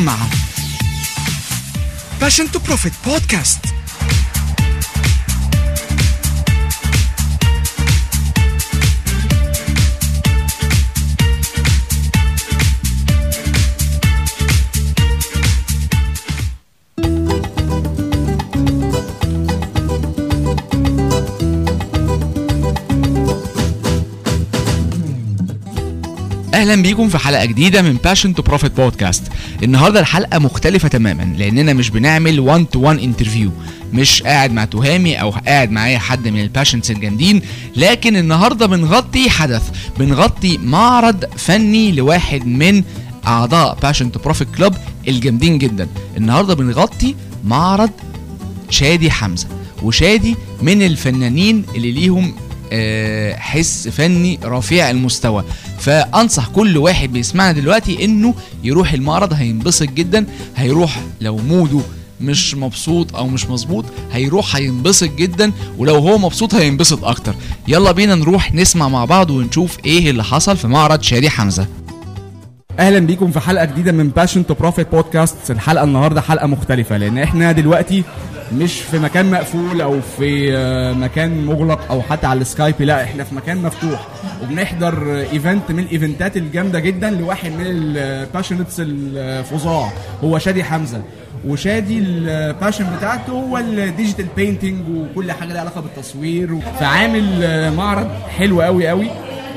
اليوم مع Passion to Profit بودكاست اهلا بيكم في حلقه جديده من باشن تو بروفيت بودكاست النهارده الحلقه مختلفه تماما لاننا مش بنعمل 1 تو 1 انترفيو مش قاعد مع تهامي او قاعد مع اي حد من الباشنتس الجامدين لكن النهارده بنغطي حدث بنغطي معرض فني لواحد من اعضاء باشن تو بروفيت كلوب الجامدين جدا النهارده بنغطي معرض شادي حمزه وشادي من الفنانين اللي ليهم آه، حس فني رفيع المستوى فانصح كل واحد بيسمعنا دلوقتي انه يروح المعرض هينبسط جدا هيروح لو موده مش مبسوط او مش مظبوط هيروح هينبسط جدا ولو هو مبسوط هينبسط اكتر يلا بينا نروح نسمع مع بعض ونشوف ايه اللي حصل في معرض شادي حمزه اهلا بيكم في حلقه جديده من باشن تو بروفيت بودكاست الحلقه النهارده حلقه مختلفه لان احنا دلوقتي مش في مكان مقفول او في آه، مكان مغلق او حتى على السكايب لا احنا في مكان مفتوح وبنحضر ايفنت من الايفنتات الجامده جدا لواحد من الباشنتس الفظاع هو شادي حمزه وشادي الباشن بتاعته هو الديجيتال بينتنج وكل حاجه لها علاقه بالتصوير فعامل آه، معرض حلو قوي قوي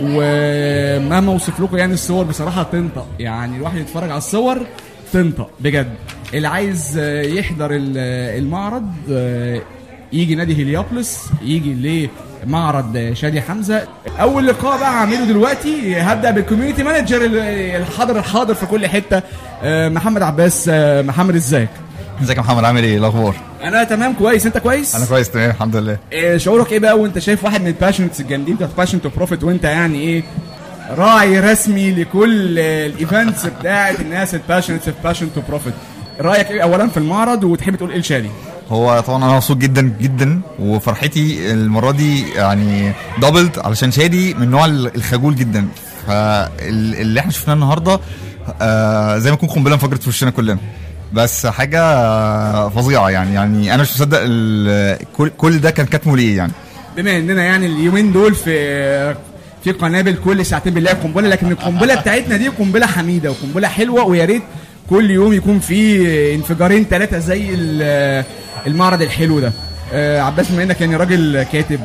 ومهما اوصف لكم يعني الصور بصراحه تنطق يعني الواحد يتفرج على الصور تنطق بجد اللي عايز آه، يحضر ال- آه، المعرض آه، يجي نادي هليوبلس يجي لمعرض آه، شادي حمزه اول لقاء بقى هعمله دلوقتي هبدا بالكوميونتي مانجر ال- الحاضر الحاضر في كل حته آه، محمد عباس آه، محمد ازيك ازيك يا محمد عامل ايه الاخبار انا تمام كويس انت كويس انا كويس تمام الحمد لله إيه شعورك ايه بقى وانت شايف واحد من الباشنتس الجامدين بتاعت باشن تو بروفيت وانت يعني ايه راعي رسمي لكل الايفنتس بتاعت الناس الباشنتس في باشن تو بروفيت رايك ايه اولا في المعرض وتحب تقول ايه لشادي هو طبعا انا مبسوط جدا جدا وفرحتي المره دي يعني دبلد علشان شادي من النوع الخجول جدا فاللي احنا شفناه النهارده آه زي ما يكون قنبله انفجرت في وشنا كلنا بس حاجه آه، فظيعه يعني يعني انا مش مصدق ال- كل كل ده كان كاتمه ليه يعني بما اننا يعني اليومين دول في في قنابل كل ساعتين بنلاقي قنبله لكن القنبله بتاعتنا دي قنبله حميده وقنبله حلوه ويا ريت كل يوم يكون في انفجارين ثلاثه زي ال- المعرض الحلو ده آه، عباس بما انك يعني راجل كاتب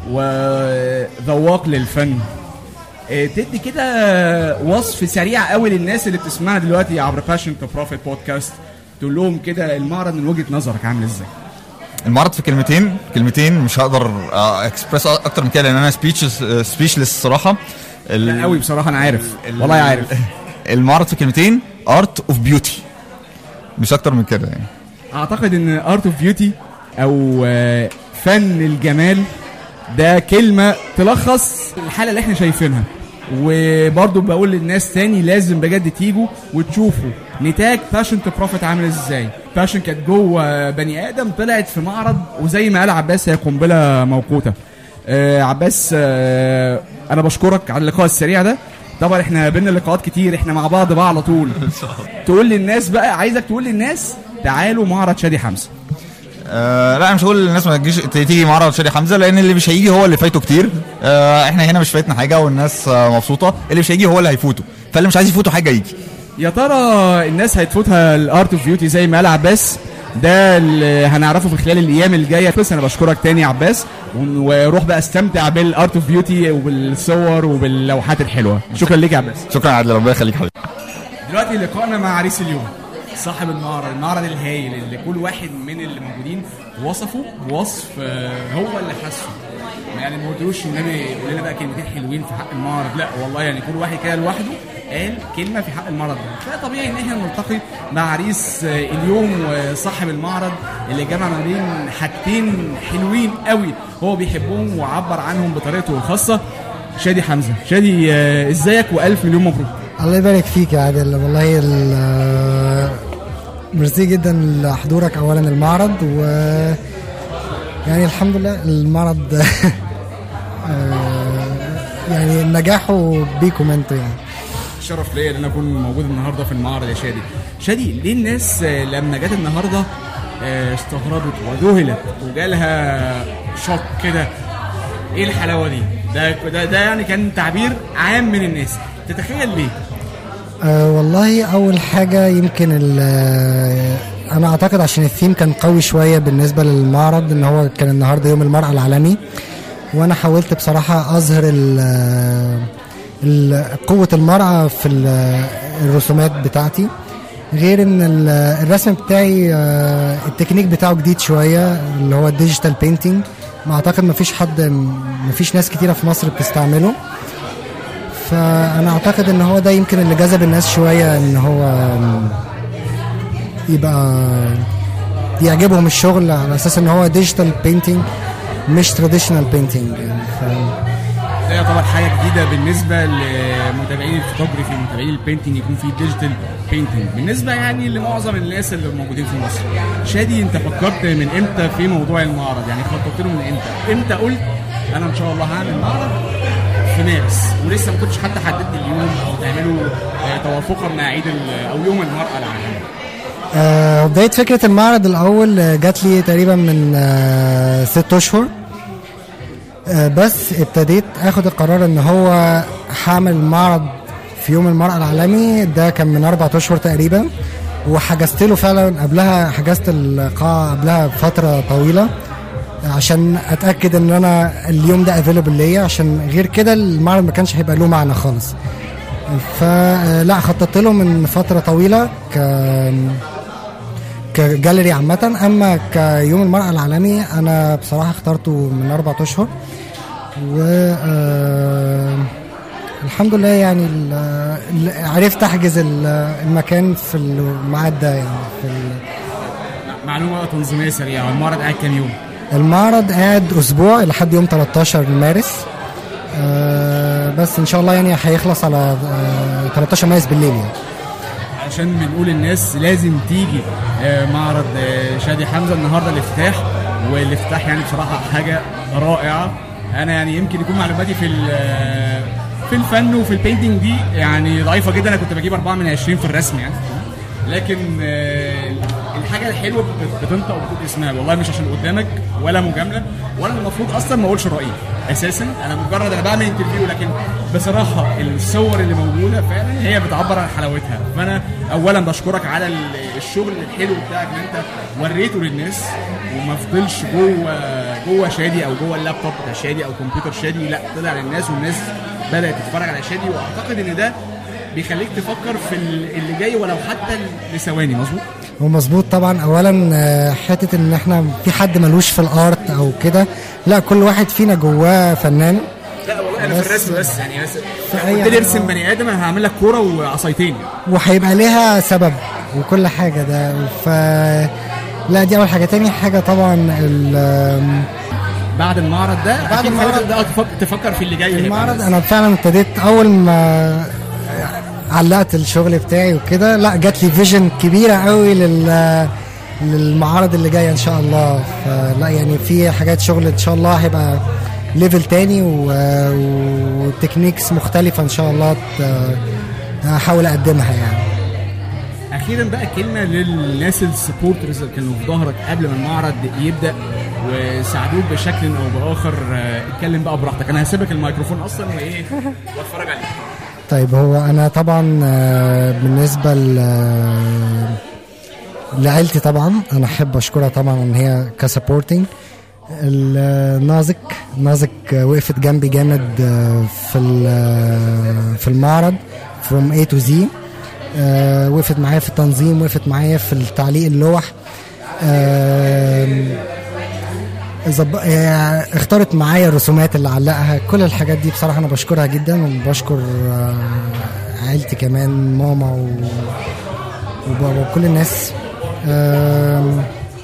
وذواق للفن آه، تدي كده وصف سريع قوي للناس اللي بتسمعنا دلوقتي عبر باشن تو بروفيت بودكاست تقول لهم كده المعرض من وجهه نظرك عامل ازاي؟ المعرض في كلمتين كلمتين مش هقدر اكسبرس اكتر من كده لان انا سبيتش سبيشلس الصراحه ال- لا قوي بصراحه انا عارف ال- والله عارف المعرض في كلمتين ارت اوف بيوتي مش اكتر من كده يعني اعتقد ان ارت اوف بيوتي او آه، فن الجمال ده كلمه تلخص الحاله اللي احنا شايفينها وبرضه بقول للناس تاني لازم بجد تيجوا وتشوفوا نتاج باشن تو بروفيت عامل ازاي باشن كانت جوه بني ادم طلعت في معرض وزي ما قال عباس هي قنبله موقوته آه عباس آه انا بشكرك على اللقاء السريع ده طبعا احنا بينا لقاءات كتير احنا مع بعض بقى على طول تقول للناس بقى عايزك تقول للناس تعالوا معرض شادي حمزه آه لا أنا مش هقول للناس ما تجيش تيجي معرض شادي حمزه لان اللي مش هيجي هو اللي فايته كتير آه احنا هنا مش فايتنا حاجه والناس آه مبسوطه اللي مش هيجي هو اللي هيفوته فاللي مش عايز يفوته حاجه يجي يا ترى الناس هتفوتها الارت اوف بيوتي زي ما قال عباس ده اللي هنعرفه في خلال الايام الجايه بس انا بشكرك تاني يا عباس ون- وروح بقى استمتع بالارت اوف بيوتي وبالصور وباللوحات الحلوه شكرا ليك يا عباس شكرا يا عادل ربنا يخليك حبيبي دلوقتي لقائنا مع عريس اليوم صاحب المعرض المعرض الهايل اللي كل واحد من اللي موجودين وصفه بوصف آه، هو اللي حسه يعني ما قلتلوش النبي يقول لنا بقى كلمتين حلوين في حق المعرض لا والله يعني كل واحد كده لوحده قال كلمه في حق المعرض ده فطبيعي ان احنا نلتقي مع عريس آه، اليوم وصاحب المعرض اللي جمع ما بين حاجتين حلوين قوي هو بيحبهم وعبر عنهم بطريقته الخاصه شادي حمزه شادي آه، ازيك والف مليون مبروك الله يبارك فيك يا عادل والله ال- ميرسي جدا لحضورك اولا المعرض و يعني الحمد لله المعرض آه، يعني نجاحه بيكم انتوا يعني شرف ليا ان انا اكون موجود النهارده في المعرض يا شادي شادي ليه الناس آه، لما جت النهارده آه، استغربت وذهلت وجالها شوك كده ايه الحلاوه دي ده ده, ده يعني كان تعبير عام من الناس تتخيل ليه أه والله اول حاجه يمكن ال- آه، انا اعتقد عشان الثيم كان قوي شويه بالنسبه للمعرض ان هو كان النهارده يوم المراه العالمي وانا حاولت بصراحه اظهر ال- آه، ال- قوه المراه في ال- الرسومات بتاعتي غير ان ال- الرسم بتاعي آه، التكنيك بتاعه جديد شويه اللي هو الديجيتال بينتينج ما اعتقد ما فيش حد ما فيش ناس كتيره في مصر بتستعمله فانا اعتقد ان هو ده يمكن اللي جذب الناس شويه ان هو يبقى يعجبهم الشغل على اساس ان هو ديجيتال بينتينج مش تراديشنال بينتينج يعني ف... ده يعتبر حاجه جديده بالنسبه لمتابعين الفوتوغرافي متابعين البينتنج يكون في ديجيتال بينتنج بالنسبه يعني لمعظم الناس اللي موجودين في مصر شادي انت فكرت من امتى في موضوع المعرض يعني خططت له من امتى امتى قلت انا ان شاء الله هعمل معرض في مارس ولسه ما كنتش حتى حددت اليوم او تعملوا آه، توافقا مع عيد ال- او يوم المراه العالمي آه، بداية فكرة المعرض الأول آه، جات لي تقريبا من آه، ست أشهر آه، بس ابتديت اخد القرار ان هو هعمل معرض في يوم المرأة العالمي ده كان من أربعة أشهر تقريبا وحجزت له فعلا قبلها حجزت القاعة قبلها بفترة طويلة عشان اتاكد ان انا اليوم ده افيلبل ليا عشان غير كده المعرض ما كانش هيبقى له معنى خالص فلا خططت له من فتره طويله ك كجاليري عامة أما كيوم المرأة العالمي أنا بصراحة اخترته من أربعة أشهر و آه، الحمد لله يعني ال- ال- عرفت أحجز ال- المكان في الميعاد ده يعني في ال- معلومه تنظيميه سريعه المعرض قاعد كام يوم المعرض قاعد اسبوع لحد يوم 13 مارس آه بس ان شاء الله يعني هيخلص على آه 13 مارس بالليل يعني عشان بنقول الناس لازم تيجي آه، معرض آه، شادي حمزه النهارده الافتتاح والافتتاح يعني بصراحه حاجه رائعه انا يعني يمكن يكون معلوماتي في ال- آه، في الفن وفي البينتنج دي يعني ضعيفه جدا انا كنت بجيب 4 من 20 في الرسم يعني لكن آه، الحاجه الحلوه بت- بتنطق وبتقول اسمها والله مش عشان قدامك ولا مجامله ولا المفروض اصلا ما اقولش رايي اساسا انا مجرد انا بعمل انترفيو لكن بصراحه الصور اللي موجوده فعلا هي بتعبر عن حلاوتها فانا اولا بشكرك على ال- الشغل الحلو بتاعك ان انت وريته للناس وما فضلش جوه جوه شادي او جوه اللابتوب بتاع شادي او كمبيوتر شادي لا طلع للناس والناس بدات تتفرج على شادي واعتقد ان ده بيخليك تفكر في ال- اللي جاي ولو حتى لثواني مظبوط هو مظبوط طبعا اولا آه، حته ان احنا في حد ملوش في الارت او كده لا كل واحد فينا جواه فنان لا والله انا بس- في الرسم بس يعني بس في أي قلت لي حاجة- ارسم بني ادم انا هعمل لك كوره وعصايتين وهيبقى ليها سبب وكل حاجه ده ف لا دي اول حاجه تاني حاجه طبعا ال- بعد المعرض ده بعد أكيد المعرض- خليك تبدأ تفكر, تفكر في اللي جاي هيبقى المعرض عامل انا فعلا ابتديت اول ما علقت الشغل بتاعي وكده لا جات لي فيجن كبيره قوي لل للمعارض اللي جايه ان شاء الله فلا يعني في حاجات شغل ان شاء الله هيبقى ليفل تاني و- وتكنيكس مختلفه ان شاء الله ت- هحاول اقدمها يعني اخيرا بقى كلمه للناس السبورترز اللي كانوا في ظهرك قبل ما المعرض يبدا وساعدوك بشكل او باخر آه، اتكلم بقى براحتك انا هسيبك الميكروفون اصلا وايه واتفرج عليك طيب هو انا طبعا آه، بالنسبه ل لعيلتي طبعا انا احب اشكرها طبعا ان هي كسبورتنج النازك نازك آه، وقفت جنبي جامد آه، في ال- في المعرض from A to Z آه، وقفت معايا في التنظيم وقفت معايا في التعليق اللوح آم، زب... آه، اختارت معايا الرسومات اللي علقها كل الحاجات دي بصراحة أنا بشكرها جدا وبشكر آه، عيلتي كمان ماما و... وبابا وكل الناس آم،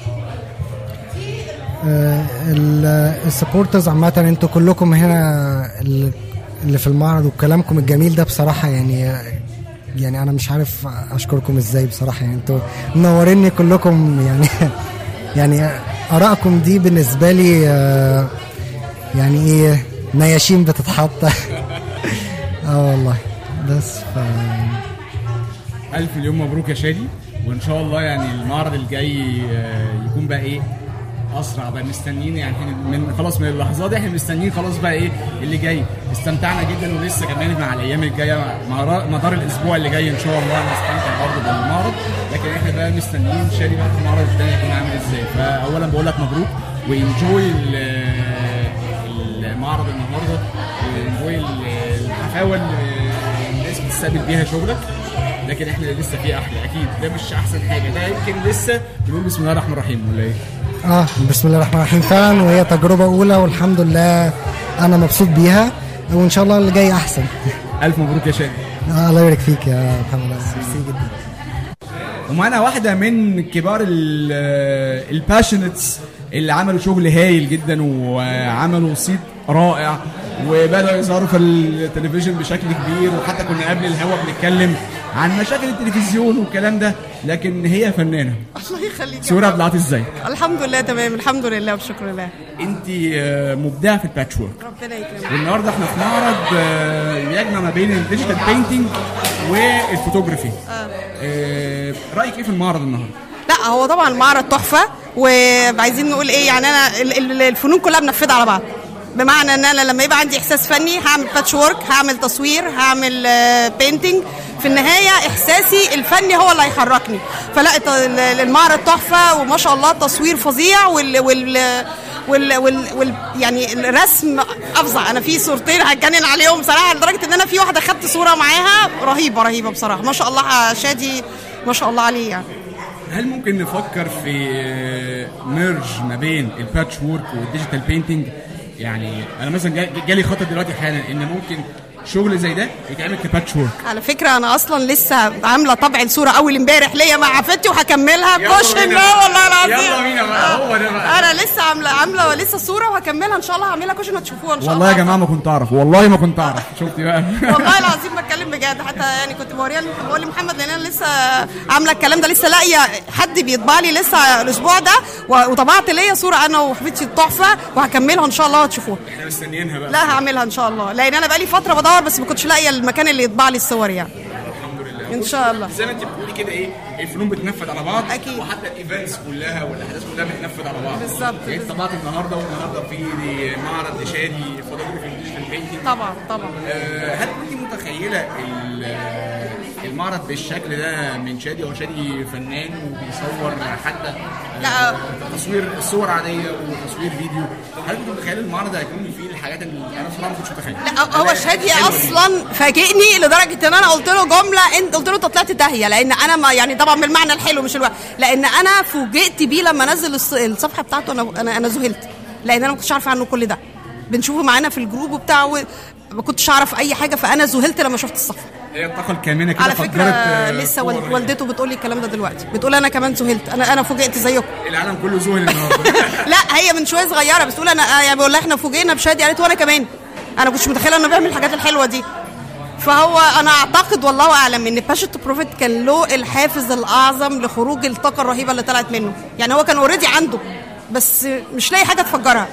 آه، ال- السبورترز عامة انتوا كلكم هنا ال- اللي في المعرض وكلامكم الجميل ده بصراحة يعني يعني انا مش عارف اشكركم ازاي بصراحة يعني انتوا منوريني كلكم يعني يعني ارائكم دي بالنسبة لي آه، يعني ايه نياشين بتتحط اه والله بس ف الف مليون مبروك يا شادي وان شاء الله يعني المعرض الجاي آه، يكون بقى ايه اسرع بقى مستنيين يعني إحنا من خلاص من اللحظات دي احنا مستنيين خلاص بقى ايه اللي جاي استمتعنا جدا ولسه كمان مع الايام الجايه مع مدار الاسبوع اللي جاي ان شاء الله هنستمتع برضه بالمعرض لكن احنا بقى مستنيين شادي بقى في المعرض الثاني يكون عامل ازاي فاولا بقول لك مبروك وانجوي المعرض النهارده وانجوي الحفاوه اللي الناس بتستقبل بيها شغلك لكن احنا لسه في احلى اكيد ده مش احسن حاجه ده يمكن لسه بنقول بسم الله الرحمن الرحيم ولا ايه؟ اه بسم الله الرحمن الرحيم فعلا وهي تجربه اولى والحمد لله انا مبسوط بيها وان شاء الله اللي جاي احسن الف مبروك يا شادي آه الله يبارك فيك يا محمد ميرسي جدا ومعانا واحدة من كبار الباشنتس اللي عملوا شغل هايل جدا وعملوا صيت رائع وبدأوا يظهروا في التلفزيون بشكل كبير وحتى كنا قبل الهوا بنتكلم عن مشاكل التلفزيون والكلام ده لكن هي فنانة الله يخليك يا سورة عبد العاطي ازاي؟ الحمد لله تمام الحمد لله وشكر الله انت آه، مبدعة في الباتش وورك ربنا يكرمك والنهارده احنا في معرض آه، يجمع ما بين الديجيتال بينتنج والفوتوغرافي آه، رايك ايه في المعرض النهارده؟ لا هو طبعا المعرض تحفه وعايزين نقول ايه يعني انا ال- ال- الفنون كلها منفذه على بعض بمعنى ان انا لما يبقى عندي احساس فني هعمل باتش وورك هعمل تصوير هعمل بينتنج في النهايه احساسي الفني هو اللي هيحركني فلا الت- ال- المعرض تحفه وما شاء الله التصوير فظيع وال وال وال, وال, وال يعني الرسم افظع انا في صورتين هتجنن عليهم بصراحه لدرجه ان انا في واحده خدت صوره معاها رهيبه رهيبه بصراحه ما شاء الله شادي ما شاء الله عليه يعني هل ممكن نفكر في ميرج ما بين الباتش وورك والديجيتال بينتنج يعني انا مثلا جا- جالي خطر دلوقتي حالا ان ممكن شغل زي ده يتعمل كباتش وورك على فكرة أنا أصلا لسه عاملة طبع الصورة أول امبارح ليا مع عفتي وهكملها يلا كوش بينا الله بقى. والله العظيم يلا بينا بقى، هو ده بقى. أنا لسه عاملة عاملة لسه صورة وهكملها إن شاء الله هعملها كوش هتشوفوها إن شاء والله يا الله جماعه ما كنت اعرف والله ما كنت اعرف شفتي بقى والله العظيم بتكلم بجد حتى يعني كنت بوريها ل- بقول لمحمد لان انا لسه عامله الكلام ده لسه لاقيه حد بيطبع لي لسه الاسبوع ده و- وطبعت ليا صوره انا وحبيبتي التحفه وهكملها ان شاء الله وتشوفوها احنا مستنيينها بقى لا هعملها ان شاء الله لان انا بقالي فتره بدور بس ما كنتش لاقيه المكان اللي يطبع لي الصور يعني ان شاء الله زي ما انت بتقولي كده ايه الفنون بتنفذ على بعض أكيد. وحتى الايفنتس كلها والاحداث كلها بتنفذ على بعض بالظبط، يعني انت طبعت النهارده والنهارده في معرض لشادي فوتوغرافي ديجيتال بينتنج طبعا طبعا آه، هل كنت متخيله ال- آه، المعرض بالشكل ده من شادي هو شادي فنان وبيصور حتى آه، لا. تصوير صور عاديه وتصوير فيديو هل كنت متخيل المعرض هيكون فيه الحاجات اللي انا بصراحه ما كنتش متخيل لا هو شادي اصلا فاجئني لدرجه ان انا قلت له جمله انت قلت له انت طلعت داهيه لان انا ما يعني طبعا بالمعنى الحلو مش الوقت لان انا فوجئت بيه لما نزل الص- الصفحه بتاعته انا انا انا ذهلت لان انا ما كنتش عارفه عنه كل ده بنشوفه معانا في الجروب بتاعه ما كنتش اعرف اي حاجه فانا ذهلت لما شفت الصفحه هي الطاقه الكامنه كده على فجرت، فكره آه، لسه صور والد- والدته بتقول لي الكلام ده دلوقتي بتقول انا كمان ذهلت انا انا فوجئت زيكم العالم كله ذهل النهارده لا هي من شويه صغيره بس تقول انا يعني بقول لها احنا فوجئنا بشادي قالت وانا كمان انا كنتش متخيله انه بيعمل الحاجات الحلوه دي فهو انا اعتقد والله اعلم ان باشا بروفيت كان له الحافز الاعظم لخروج الطاقه الرهيبه اللي طلعت منه يعني هو كان اوريدي عنده بس مش لاقي حاجه تفجرها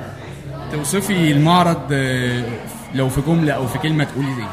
توصفي المعرض آه، لو في جمله او في كلمه تقولي ايه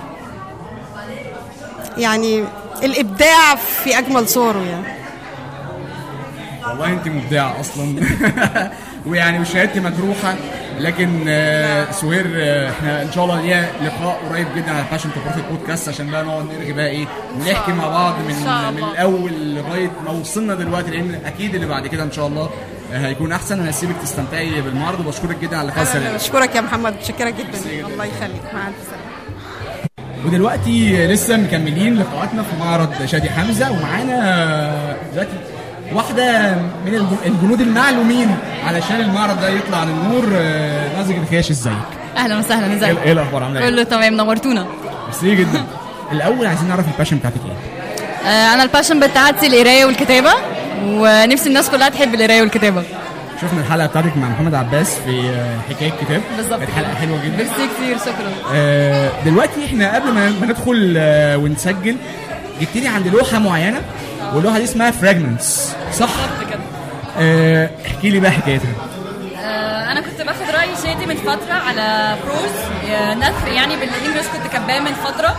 يعني الابداع في اجمل صوره يعني والله انت مبدعه اصلا ويعني وشهادتي مجروحه لكن آه، سهير آه، احنا ان شاء الله ليها لقاء قريب جدا على باشن تو بروفيت بودكاست عشان بقى نقعد نرغي بقى ايه ونحكي مع بعض من إن شاء من الله. الاول لغايه ما وصلنا دلوقتي لان اكيد اللي بعد كده ان شاء الله آه، هيكون احسن انا هسيبك تستمتعي بالمعرض وبشكرك جدا على اللقاء انا السريع بشكرك يا محمد متشكره جدا الله يخليك مع الف سلامه ودلوقتي لسه مكملين لقاءاتنا في معرض شادي حمزه ومعانا دلوقتي واحده من الج- الجنود المعلومين علشان المعرض ده يطلع للنور آه، نازك الخياش ازيك؟ اهلا وسهلا ايه ازيك ايه الاخبار عامله ايه؟ كله تمام نورتونا ميرسي جدا الاول عايزين نعرف الباشن بتاعتك ايه؟ آه، انا الباشن بتاعتي القرايه والكتابه ونفسي الناس كلها تحب القرايه والكتابه شفنا الحلقه بتاعتك مع محمد عباس في آه، حكايه كتاب بالظبط كانت حلقه حلوه جدا ميرسي كتير شكرا آه، دلوقتي احنا قبل ما ما ندخل آه، ونسجل جبت لي عند لوحه معينه واللوحه دي اسمها فراجمنتس صح؟ بالظبط كده آه، احكي لي بقى حكايتها آه، انا كنت باخد راي شادي من فتره على بروز آه، نثر يعني بالانجلش كنت كاتباه من فتره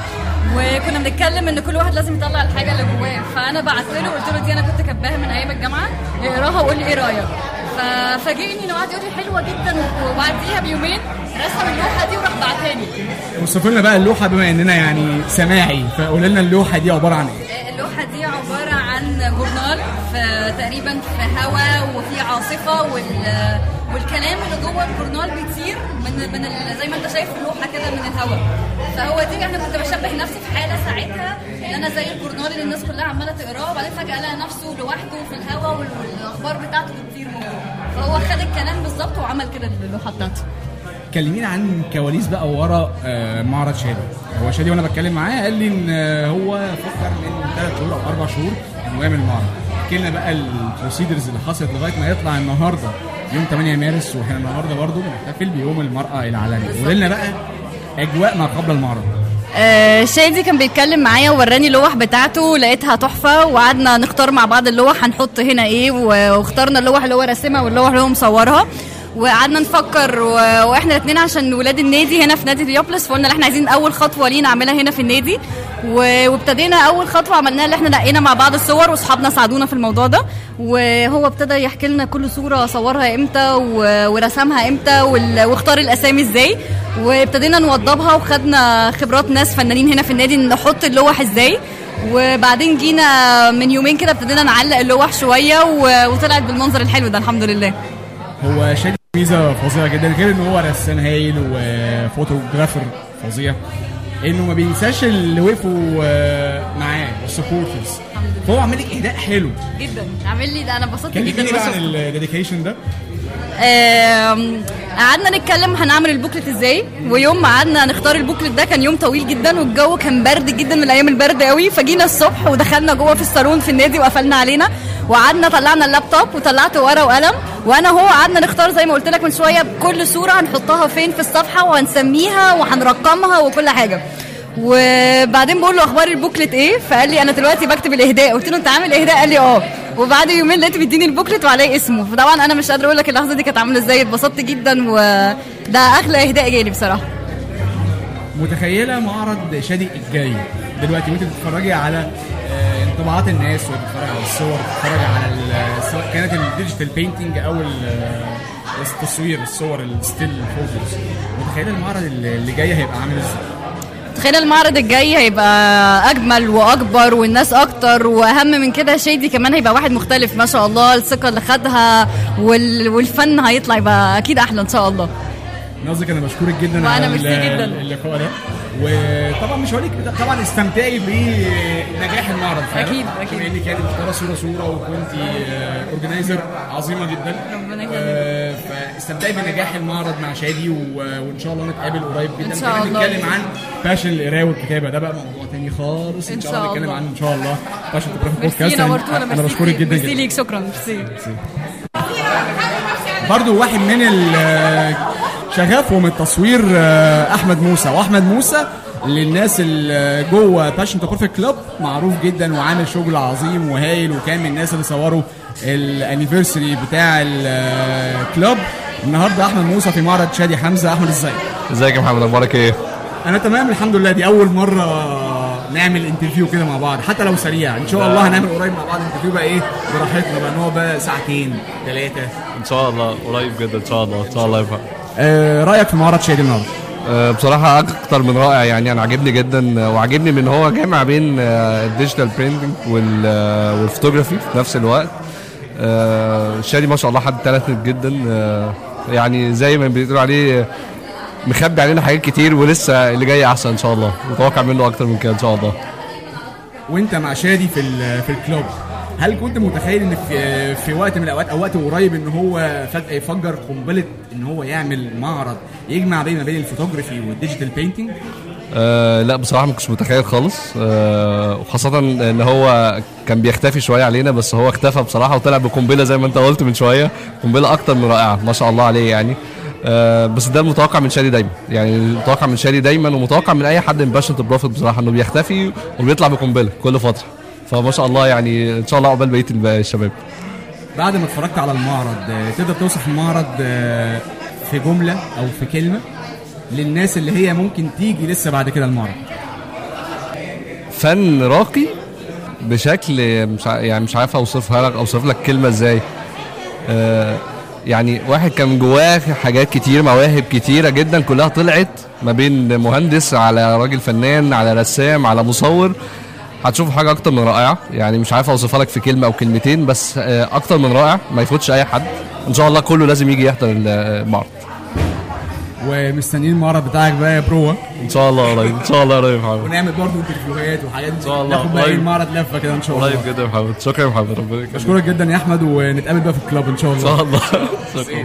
وكنا بنتكلم ان كل واحد لازم يطلع الحاجه اللي جواه فانا بعت له قلت له دي انا كنت كاتباها من ايام الجامعه اقراها وقول لي ايه رايك ففاجئني انه قعد يقول لي حلوه جدا وبعديها بيومين رسم اللوحه دي وراح بعتها لي وصف لنا بقى اللوحه بما اننا يعني سماعي فقول لنا اللوحه دي عباره عن ايه اللوحة دي عبارة عن جورنال في تقريبا في هواء وفي عاصفة وال والكلام اللي جوه الجورنال بيطير من من ال- زي ما انت شايف اللوحة كده من الهواء فهو دي انا كنت بشبه نفسي في حالة ساعتها ان انا زي الجورنال اللي الناس كلها عمالة تقراه وبعدين فجأة لقى نفسه لوحده في الهواء وال- والاخبار بتاعته بتطير من جوه فهو خد الكلام بالظبط وعمل كده اللوحة بتاعته كلمينا عن كواليس بقى ورا آه، معرض شادي هو شادي وانا بتكلم معاه قال لي ان آه، هو فكر من ثلاث شهور او اربع شهور انه يعمل معرض احكي لنا بقى البروسيدرز اللي حصلت لغايه ما يطلع النهارده يوم 8 مارس واحنا النهارده برضه بنحتفل بيوم المراه العالمي قول لنا بقى اجواء ما قبل المعرض آه، شادي كان بيتكلم معايا ووراني اللوح بتاعته لقيتها تحفه وقعدنا نختار مع بعض اللوح هنحط هنا ايه و- واخترنا اللوح اللي هو راسمها واللوح اللي هو مصورها وقعدنا نفكر و... واحنا الاثنين عشان ولاد النادي هنا في نادي ديوبلس فقلنا ان احنا عايزين اول خطوه لينا نعملها هنا في النادي و... وابتدينا اول خطوه عملناها اللي احنا نقينا مع بعض الصور واصحابنا ساعدونا في الموضوع ده وهو ابتدى يحكي لنا كل صوره صورها امتى و... ورسمها امتى وال... واختار الاسامي ازاي وابتدينا نوضبها وخدنا خبرات ناس فنانين هنا في النادي نحط اللوح ازاي وبعدين جينا من يومين كده ابتدينا نعلق اللوح شويه و... وطلعت بالمنظر الحلو ده الحمد لله هو شادي ميزه فظيعه جدا غير ان هو رسام هايل وفوتوغرافر فظيع انه ما بينساش اللي وقفوا آه، معاه السبورترز فهو عامل لك اهداء حلو جدا عامل لي ده انا انبسطت جدا كلميني بقى عن بشوفه. الديديكيشن ده آم، قعدنا نتكلم هنعمل البوكلت ازاي ويوم ما قعدنا نختار البوكلت ده كان يوم طويل جدا والجو كان برد جدا من الايام البرد قوي فجينا الصبح ودخلنا جوه في الصالون في النادي وقفلنا علينا وقعدنا طلعنا اللابتوب وطلعت ورقه وقلم وانا وهو قعدنا نختار زي ما قلت لك من شويه كل صوره هنحطها فين في الصفحه وهنسميها وهنرقمها وكل حاجه وبعدين بقول له اخبار البوكلت ايه فقال لي انا دلوقتي بكتب الاهداء قلت له انت عامل اهداء قال لي اه وبعد يومين لقيته بيديني البوكلت وعليه اسمه فطبعا انا مش قادره اقول لك اللحظه دي كانت عامله ازاي اتبسطت جدا وده اغلى اهداء جالي بصراحه متخيله معرض شادي الجاي دلوقتي وانت بتتفرجي على آه، انطباعات الناس وبتتفرجي على الصور بتتفرجي على ال- سواء كانت الديجيتال بينتنج او ال- آه، التصوير الصور الستيل فوتوز متخيله المعرض اللي اللي جاي هيبقى عامل ازاي؟ تخيل المعرض الجاي هيبقى اجمل واكبر والناس اكتر واهم من كده شادي كمان هيبقى واحد مختلف ما شاء الله الثقه اللي خدها وال... والفن هيطلع يبقى اكيد احلى ان شاء الله نازك انا بشكرك جدا وأنا على ميرسي ال- جدا. اللقاء ده وطبعا مش هقول لك طبعا استمتعي بنجاح المعرض فعلا. أكيد، أكيد. بما انك كانت مختاره صوره صوره وكنت اورجنايزر عظيمه جدا ربنا يخليك. آه، فاستمتعي بنجاح المعرض مع شادي و- وان شاء الله نتقابل قريب جدا إن شاء كمان الله. نتكلم عن فاشن القرايه والكتابه ده بقى موضوع تاني خالص ان إن شاء الله شاء نتكلم الله. عنه ان شاء الله فاشن تبقى ميرسي نورتونا انا بشكرك جدا ميرسي جدا ليك شكرا ميرسي برضو واحد من ال- شغفهم التصوير آه، احمد موسى واحمد موسى للناس اللي جوه باشن تو بيرفكت كلوب معروف جدا وعامل شغل عظيم وهايل وكان من الناس اللي صوروا الانيفرساري بتاع الكلوب النهارده احمد موسى في معرض شادي حمزه احمد ازاي ازيك يا محمد اخبارك ايه؟ انا تمام الحمد لله دي اول مره نعمل انترفيو كده مع بعض حتى لو سريع ان شاء الله هنعمل قريب مع بعض انترفيو بقى ايه براحتنا بقى نقعد بقى ساعتين ثلاثه ان شاء الله قريب جدا ان شاء الله ان شاء الله يبقى آه رايك في معرض شادي النهارده أه، بصراحة أكتر من رائع يعني أنا عاجبني جدا أه، وعاجبني من هو جامع بين أه، الديجيتال برينتنج وال- أه، والفوتوغرافي في نفس الوقت أه، شادي ما شاء الله حد تالنتد جدا أه، يعني زي ما بيقولوا عليه مخبي علينا حاجات كتير ولسه اللي جاي أحسن إن شاء الله متوقع منه أكتر من كده إن شاء الله وانت مع شادي في ال- في الكلوب هل كنت متخيل ان في في وقت من الاوقات او وقت قريب ان هو فجاه يفجر قنبله ان هو يعمل معرض يجمع بين ما بين الفوتوغرافي والديجيتال بينتنج أه لا بصراحة ما كنتش متخيل خالص أه وخاصة ان هو كان بيختفي شوية علينا بس هو اختفى بصراحة وطلع بقنبلة زي ما انت قلت من شوية قنبلة اكتر من رائعة ما شاء الله عليه يعني أه بس ده المتوقع من شادي دايما يعني المتوقع من شادي دايما ومتوقع من اي حد من باشن تو بروفيت بصراحة انه بيختفي وبيطلع بقنبلة كل فترة فما شاء الله يعني ان شاء الله عقبال بقية الب- الشباب بعد ما اتفرجت على المعرض آه، تقدر توصف المعرض آه، في جمله او في كلمه للناس اللي هي ممكن تيجي لسه بعد كده المعرض فن راقي بشكل مش ع- يعني مش عارف اوصفها لك اوصف لك كلمه ازاي آه، يعني واحد كان جواه حاجات كتير مواهب كتيرة جدا كلها طلعت ما بين مهندس على راجل فنان على رسام على مصور هتشوفوا حاجة أكتر من رائعة يعني مش عارف أوصفها لك في كلمة أو كلمتين بس آه، أكتر من رائع ما يفوتش أي حد إن شاء الله كله لازم يجي يحضر المعرض ومستنيين المعرض بتاعك بقى يا برو إن شاء الله قريب إن شاء الله قريب يا محمد ونعمل برضه انترفيوهات وحاجات ان شاء الله. ناخد بقى ايه قريب. المعرض لفه كده ان شاء الله قريب جدا يا محمد شكرا يا محمد ربنا يكرمك بشكرك جدا يا احمد ونتقابل بقى في الكلاب ان شاء إن الله شاء الله شكرا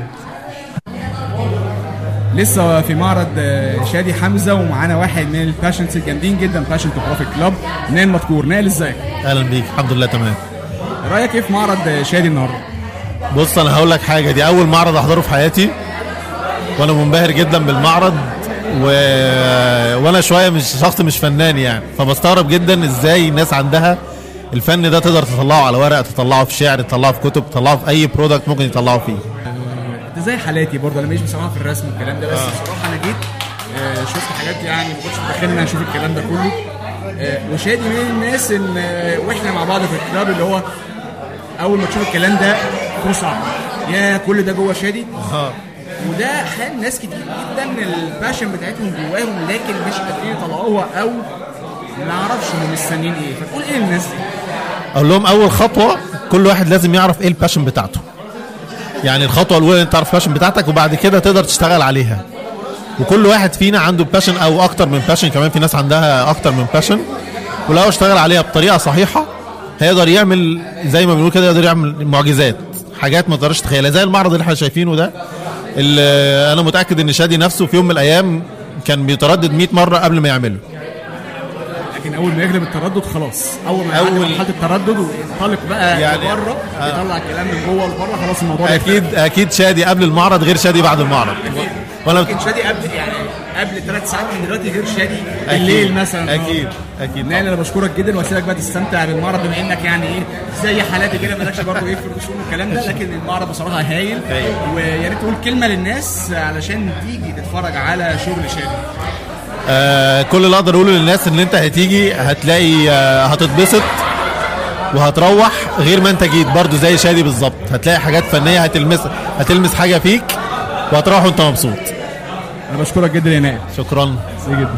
لسه في معرض آه، شادي حمزه ومعانا واحد من الباشنتس الجامدين جدا باشن تو بروفيت كلاب نائل مذكور نائل ازيك اهلا بيك الحمد لله تمام رايك ايه في معرض آه، شادي النهارده بص انا هقول لك حاجه دي اول معرض احضره في حياتي وانا منبهر جدا بالمعرض و... وانا شويه مش شخص مش فنان يعني فبستغرب جدا ازاي الناس عندها الفن ده تقدر تطلعه على ورق تطلعه في شعر تطلعه في كتب تطلعه في اي برودكت ممكن يطلعه فيه انت زي حالاتي برضه انا مش بصراحه في الرسم والكلام ده بس بصراحه انا جيت آه، شفت حاجات يعني ما كنتش متخيل ان انا اشوف الكلام ده كله آه، وشادي من الناس ان آه، واحنا مع بعض في الكلاب اللي هو اول ما تشوف الكلام ده تصعب يا كل ده جوه شادي وده حال ناس كتير جدا الباشن بتاعتهم جواهم لكن مش قادرين يطلعوها او ما اعرفش هم مستنيين ايه فتقول ايه للناس دي اقول لهم اول خطوه كل واحد لازم يعرف ايه الباشن بتاعته يعني الخطوه الاولى انت تعرف الباشن بتاعتك وبعد كده تقدر تشتغل عليها وكل واحد فينا عنده باشن او اكتر من باشن كمان في ناس عندها اكتر من باشن ولو اشتغل عليها بطريقه صحيحه هيقدر يعمل زي ما بنقول كده يقدر يعمل معجزات حاجات ما تقدرش تتخيلها زي المعرض اللي احنا شايفينه ده اللي انا متاكد ان شادي نفسه في يوم من الايام كان بيتردد 100 مره قبل ما يعمله لكن اول ما يغلب التردد خلاص اول ما يعدي أول- مرحله التردد وينطلق بقى يعني- يعني بره يطلع الكلام من جوه لبره خلاص الموضوع ده اكيد اكيد شادي قبل المعرض غير شادي بعد المعرض وانا يمكن شادي قبل يعني قبل ثلاث ساعات من دلوقتي غير شادي الليل مثلا اكيد اكيد نال انا بشكرك جدا واسيبك بقى تستمتع بالمعرض بما انك يعني ايه زي حالاتي كده مالكش برضه ايه في الرسوم والكلام ده لكن المعرض بصراحه هايل ويا ريت تقول كلمه للناس علشان تيجي تتفرج على شغل شادي آه كل اللي اقدر اقوله للناس ان انت هتيجي هتلاقي آه هتتبسط وهتروح غير ما انت جيت برضو زي شادي بالظبط هتلاقي حاجات فنيه هتلمس هتلمس حاجه فيك وهتروح وانت مبسوط انا بشكرك جدا يا نائل شكرا ميرسي جدا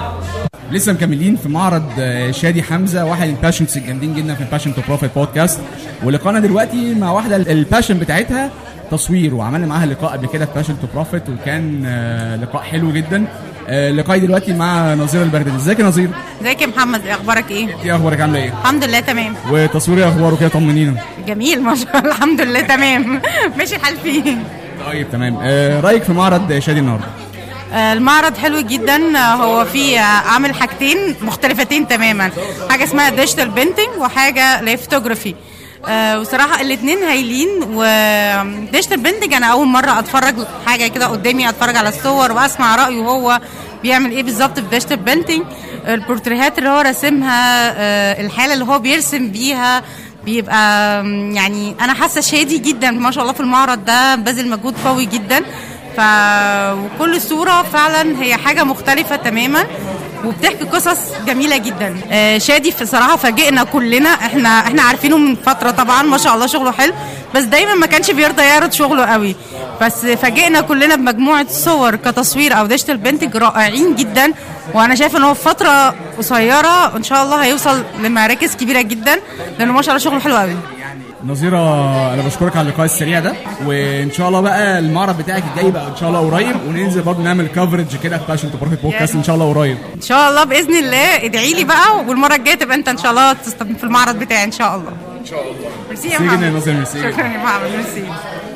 لسه مكملين في معرض آه، شادي حمزه واحد من الباشنتس الجامدين جدا في الباشن تو بروفيت بودكاست ولقانا دلوقتي مع واحده الباشن بتاعتها تصوير وعملنا معاها لقاء قبل كده في باشن تو بروفيت وكان آه، لقاء حلو جدا آه، لقائي دلوقتي مع نظير البغدادي ازيك يا نظير ازيك يا محمد اخبارك ايه ايه اخبارك عامله ايه الحمد لله تمام وتصوير ايه اخباره كده طمنينا جميل ما شاء الله الحمد لله تمام ماشي الحال فيه طيب تمام آه، رايك في معرض شادي النهارده آه، المعرض حلو جدا آه، هو فيه آه، عامل حاجتين مختلفتين تماما حاجه اسمها ديجيتال بينتنج وحاجه لفوتوغرافي آه وصراحة الاتنين هايلين وديجيتال بينتنج أنا أول مرة أتفرج حاجة كده قدامي أتفرج على الصور وأسمع رأيه هو بيعمل إيه بالظبط في ديجيتال بينتنج البورتريهات اللي هو راسمها آه الحالة اللي هو بيرسم بيها بيبقى آم، يعني أنا حاسة شادي جدا ما شاء الله في المعرض ده باذل مجهود قوي جدا ف وكل صورة فعلا هي حاجة مختلفة تماما وبتحكي قصص جميلة جدا آه، شادي في صراحة فاجئنا كلنا احنا احنا عارفينه من فترة طبعا ما شاء الله شغله حلو بس دايما ما كانش بيرضى يعرض شغله قوي بس فاجئنا كلنا بمجموعة صور كتصوير او ديجيتال بينتج رائعين جدا وانا شايفه ان هو في فترة قصيرة ان شاء الله هيوصل لمراكز كبيرة جدا لانه ما شاء الله شغله حلو قوي نظيرة انا بشكرك على اللقاء السريع ده وان شاء الله بقى المعرض بتاعك الجاي بقى ان شاء الله قريب وننزل برضه نعمل كفرج كده في باشن تو بروفيت بودكاست ان شاء الله قريب ان شاء الله باذن الله ادعي لي بقى والمره الجايه تبقى انت ان شاء الله تست- في المعرض بتاعي ان شاء الله ان شاء الله ميرسي يا ميرسي جدا يا محمد ناصر، ميرسي جدا. شكرا يا محمد ميرسي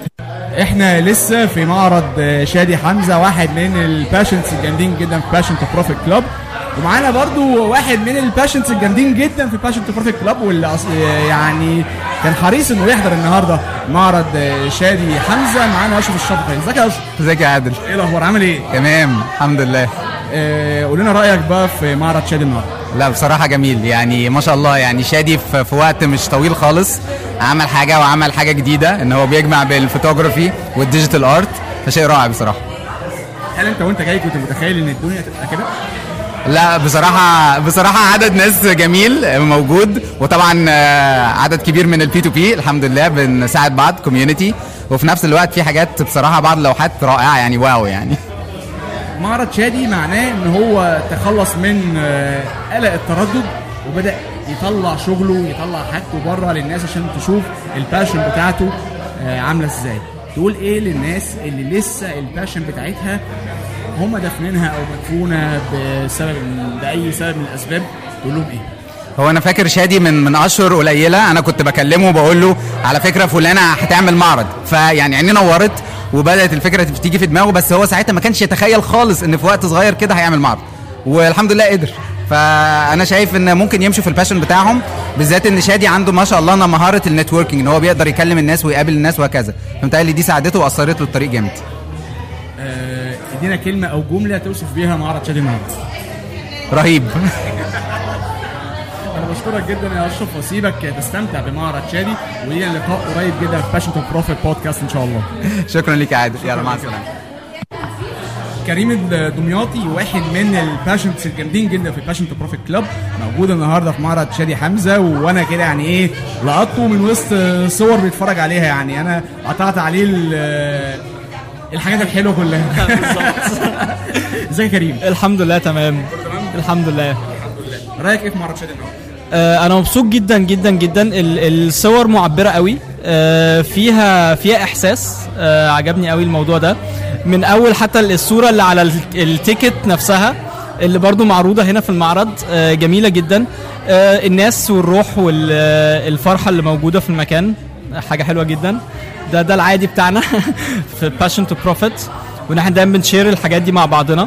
احنا لسه في معرض آه، شادي حمزه واحد من الباشنتس الجامدين جدا في باشن تو بروفيت كلاب ومعانا برضو واحد من الباشنتس الجامدين جدا في باشن تو بروفيت كلاب واللي أص- آه، يعني كان حريص انه يحضر النهارده معرض آه، شادي حمزه معانا اشرف الشفقي ازيك يا اشرف ازيك يا عادل ايه الاخبار عامل ايه تمام الحمد لله آه، قول لنا رايك بقى في معرض شادي النهارده لا بصراحة جميل يعني ما شاء الله يعني شادي في, في وقت مش طويل خالص عمل حاجة وعمل حاجة جديدة ان هو بيجمع بين الفوتوغرافي والديجيتال ارت فشيء رائع بصراحة هل انت وانت جاي كنت متخيل ان الدنيا تبقى كده لا بصراحة بصراحة عدد ناس جميل موجود وطبعا آه، عدد كبير من البي تو بي الحمد لله بنساعد بعض كوميونتي وفي نفس الوقت في حاجات بصراحة بعض اللوحات رائعة يعني واو يعني معرض شادي معناه ان هو تخلص من آه، قلق التردد وبدا يطلع شغله يطلع حاجته بره للناس عشان تشوف الباشن بتاعته آه، عامله ازاي تقول ايه للناس اللي لسه الباشن بتاعتها هم دافنينها او مدفونه بسبب باي سبب من الاسباب تقول لهم ايه هو انا فاكر شادي من من اشهر قليله انا كنت بكلمه وبقول له على فكره فلانه هتعمل معرض فيعني عينيه نورت وبدات الفكره تيجي في دماغه بس هو ساعتها ما كانش يتخيل خالص ان في وقت صغير كده هيعمل معرض والحمد لله قدر فانا شايف ان ممكن يمشوا في الباشن بتاعهم بالذات ان شادي عنده ما شاء الله أنا مهاره النتوركينج ان هو بيقدر يكلم الناس ويقابل الناس وهكذا فمتهيألي دي ساعدته واثرت له الطريق جامد آه، ادينا كلمه او جمله توصف بيها معرض شادي النهارده رهيب انا بشكرك جدا يا اشرف واسيبك تستمتع بمعرض شادي ولينا لقاء قريب جدا في باشن تو بروفيت بودكاست ان شاء الله شكرا ليك يا عادل يلا مع السلامه كريم الدمياطي واحد من الباشنتس الجامدين جدا في الباشن تو بروفيت كلاب موجود النهارده في معرض شادي حمزه وانا كده يعني ايه لقطته من وسط صور بيتفرج عليها يعني انا قطعت عليه ال- الحاجات الحلوه كلها ازيك يا كريم الحمد لله تمام الحمد لله رايك ايه في معرض شادي النهارده آه، انا مبسوط جدا جدا جدا ال- الصور معبره قوي آه، فيها فيها احساس آه، عجبني قوي الموضوع ده من اول حتى الصوره اللي على ال- التيكت نفسها اللي برضو معروضه هنا في المعرض آه، جميله جدا آه، الناس والروح والفرحه اللي موجوده في المكان حاجه حلوه جدا ده ده العادي بتاعنا في باشن تو بروفيت وان احنا دايما بنشير الحاجات دي مع بعضنا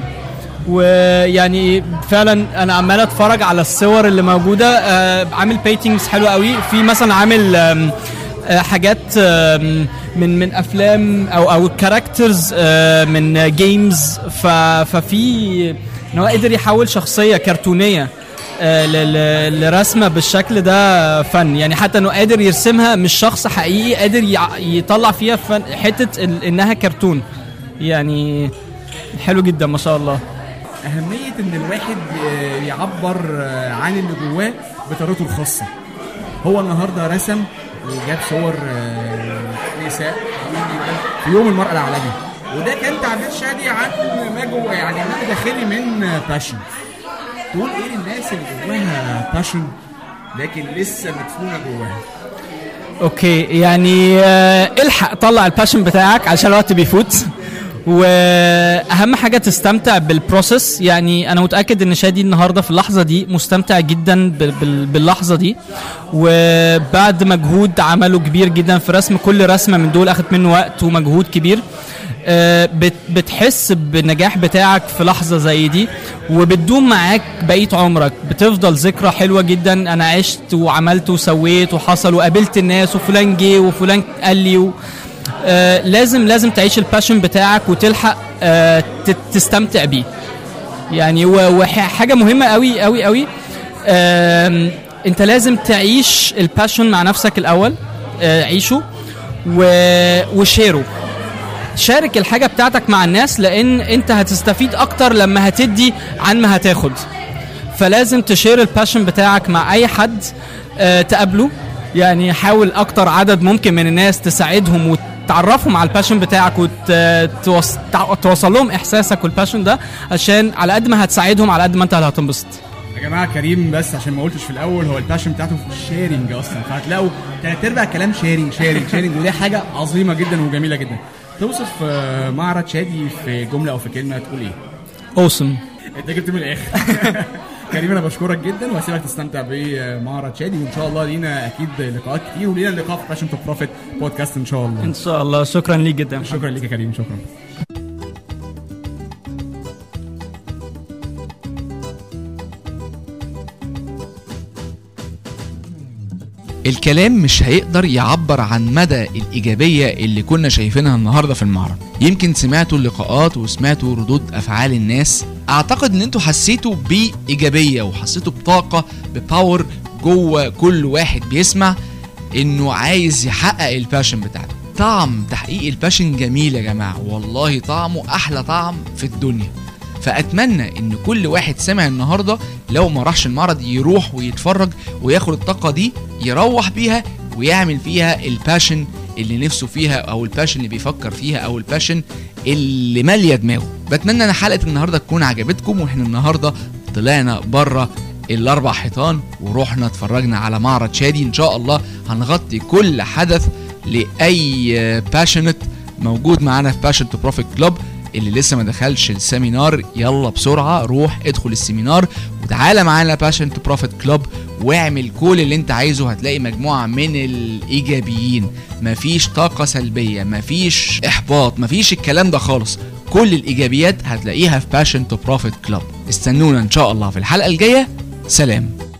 ويعني فعلا انا عمال اتفرج على الصور اللي موجوده آه، عامل بيتنجز حلوه قوي في مثلا عامل آم، آه، حاجات آم، من من افلام او او كاركترز من جيمز ففي ان هو قدر يحول شخصيه كرتونيه آه، ل- ل- لرسمه بالشكل ده فن يعني حتى انه قادر يرسمها مش شخص حقيقي قادر يع- يطلع فيها فن حته ال- انها كرتون يعني حلو جدا ما شاء الله اهميه ان الواحد آه، يعبر آه، عن اللي جواه بطريقته الخاصه هو النهارده رسم وجاب صور آه، نساء في يوم المراه العالمي وده كان تعبير شادي عن ما جوه يعني ما داخلي من باشن تقول ايه للناس اللي جواها باشن لكن لسه مدفونه جواها اوكي يعني آه، الحق طلع الباشن بتاعك عشان الوقت بيفوت واهم حاجه تستمتع بالبروسيس يعني انا متاكد ان شادي النهارده في اللحظه دي مستمتع جدا بال- بال- باللحظه دي وبعد مجهود عمله كبير جدا في رسم كل رسمه من دول اخذت منه وقت ومجهود كبير آه، بت- بتحس بالنجاح بتاعك في لحظه زي دي وبتدوم معاك بقيه عمرك بتفضل ذكرى حلوه جدا انا عشت وعملت وسويت وحصل وقابلت الناس وفلان جه وفلان قال لي و... آه لازم لازم تعيش الباشن بتاعك وتلحق آه ت- تستمتع بيه يعني و- وحاجه مهمه قوي قوي قوي آم، انت لازم تعيش الباشن مع نفسك الاول آه، عيشه و- وشيره شارك الحاجه بتاعتك مع الناس لان انت هتستفيد اكتر لما هتدي عن ما هتاخد فلازم تشير الباشن بتاعك مع اي حد آه، تقابله يعني حاول اكتر عدد ممكن من الناس تساعدهم وتعرفهم على الباشن بتاعك وتوصل لهم احساسك والباشن ده عشان على قد ما هتساعدهم على قد ما انت اللي هتنبسط يا جماعه كريم بس عشان ما قلتش في الاول هو الباشن بتاعته في الشيرنج اصلا فهتلاقوا تلات ارباع الكلام شيرنج شيرنج شيرنج ودي حاجه عظيمه جدا وجميله جدا توصف آه، معرض شادي في جمله او في كلمه تقول ايه؟ اوسم انت جبت من الاخر كريم انا بشكرك جدا وهسيبك تستمتع بمعرض شادي وان شاء الله لينا اكيد لقاءات كتير ولينا لقاء في باشن تو بروفيت بودكاست ان شاء الله ان شاء الله شكرا ليك جدا شكرا ليك يا كريم شكرا الكلام مش هيقدر يعبر عن مدى الإيجابية اللي كنا شايفينها النهاردة في المعرض يمكن سمعتوا اللقاءات وسمعتوا ردود أفعال الناس أعتقد إن انتوا حسيتوا بإيجابية وحسيتوا بطاقة بباور جوه كل واحد بيسمع إنه عايز يحقق الباشن بتاعته طعم تحقيق الباشن جميل يا جماعة والله طعمه أحلى طعم في الدنيا فاتمنى ان كل واحد سمع النهارده لو ما راحش المعرض يروح ويتفرج وياخد الطاقه دي يروح بيها ويعمل فيها الباشن اللي نفسه فيها او الباشن اللي بيفكر فيها او الباشن اللي ماليه دماغه بتمنى ان حلقه النهارده تكون عجبتكم واحنا النهارده طلعنا بره الاربع حيطان ورحنا اتفرجنا على معرض شادي ان شاء الله هنغطي كل حدث لاي باشنت موجود معانا في باشن تو بروفيت كلوب اللي لسه ما دخلش السيمينار يلا بسرعه روح ادخل السيمينار وتعالى معانا باشن تو بروفيت كلوب واعمل كل اللي انت عايزه هتلاقي مجموعه من الايجابيين مفيش طاقه سلبيه مفيش احباط مفيش الكلام ده خالص كل الايجابيات هتلاقيها في باشن تو بروفيت كلوب استنونا ان شاء الله في الحلقه الجايه سلام